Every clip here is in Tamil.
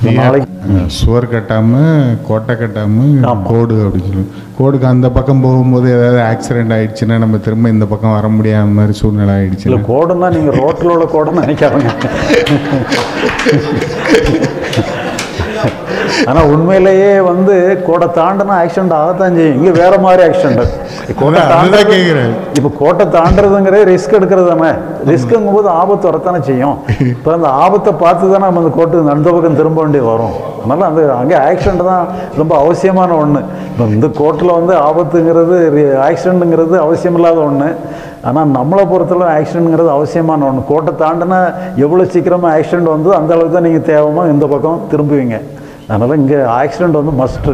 நாளைக்கு அஹ், சுவர் கட்டாம கோட்டை கட்டாம ஆமா. கோடு அப்படின்னு சொல்லுவோம் கோடுக்கு அந்த பக்கம் போகும்போது ஏதாவது ஆக்சிடென்ட் ஆயிடுச்சுன்னா நம்ம திரும்ப இந்த பக்கம் வர முடியாத மாதிரி சூழ்நிலை இல்லை ஆயிடுச்சுன்னா கோடுன்னா நீங்கள் ரோட்டில் உள்ள கோடுன்னு நினைக்காதங்க ஆனால் உண்மையிலேயே வந்து கோடை தாண்டினா ஆக்சிடென்ட் ஆகத்தான் செய்யும் இங்கே வேற மாதிரி ஆக்சிடென்ட் கோட்டை அதான் அதுதான் தாண்டது கேட்குறேன் இப்போ கோட்டை தாண்டதுங்கிறது ரிஸ்க் எடுக்கிறது தானே ரிஸ்க்குங்கும் போது ஆபத்து வரத்தானே செய்யும் இப்போ அந்த ஆபத்தை பார்த்து தானே நம்ம அந்த கோட்டுக்கு அந்த பக்கம் திரும்ப வேண்டியது வரும் அதனால் அந்த அங்கே ஆக்சிடென்ட் தான் ரொம்ப அவசியமான ஒன்று இப்போ இந்த கோட்டில் வந்து ஆபத்துங்கிறது ஆக்சிடென்ட்டுங்கிறது அவசியமில்லாத ஒன்று ஆனால் நம்மளை பொறுத்தளவு ஆக்சிடென்ட்ங்கிறது அவசியமான ஒன்று கோட்டை தாண்டினா எவ்வளோ சீக்கிரமாக ஆக்சிடென்ட் வந்து அந்த அளவுக்கு தான் நீங்கள் தேவமாக இந்த பக்கம் திரும்புவீங்க அதனால் இங்கே ஆக்சிடென்ட் வந்து மஸ்ட்டு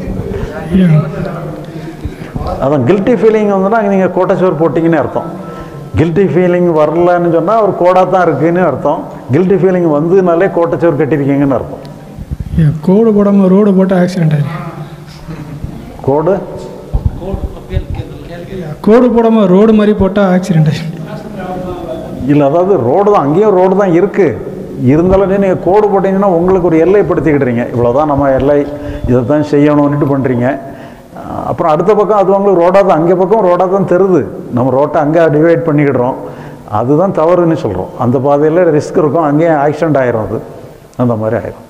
அதான் கில்ட்டி ஃபீலிங் வந்துன்னா நீங்கள் கோட்டைச்சுவர் போட்டிங்கன்னு அர்த்தம் கில்ட்டி ஃபீலிங் வரலன்னு சொன்னால் ஒரு கோடாக தான் இருக்குன்னு அர்த்தம் கில்ட்டி ஃபீலிங் வந்துனாலே கோட்டைச்சுவர் கட்டியிருக்கீங்கன்னு அர்த்தம் ஏன் கோடு போடாமல் ரோடு போட்டு ஆக்சிடென்ட் ஆயிருக்கு கோடு கோடு போடாமல் ரோடு மாதிரி போட்டால் ஆக்சிடென்ட் ஆயிருக்கு இல்லை அதாவது ரோடு தான் அங்கேயும் ரோடு தான் இருக்குது இருந்தாலும் நீங்கள் கோடு போட்டிங்கன்னா உங்களுக்கு ஒரு எல்லைப்படுத்திக்கிட்டுறீங்க இவ்வளோதான் நம்ம எல்லை இதை தான் செய்யணும்னுட்டு பண்ணுறீங்க அப்புறம் அடுத்த பக்கம் அது உங்களுக்கு ரோடாக தான் அங்கே பக்கம் ரோடாக தான் தெரியுது நம்ம ரோட்டை அங்கே டிவைட் பண்ணிக்கிடுறோம் அதுதான் தவறுன்னு சொல்கிறோம் அந்த பாதையில் ரிஸ்க் இருக்கும் அங்கேயும் ஆக்சிடென்ட் ஆயிரும் அது அந்த மாதிரி ஆயிரும்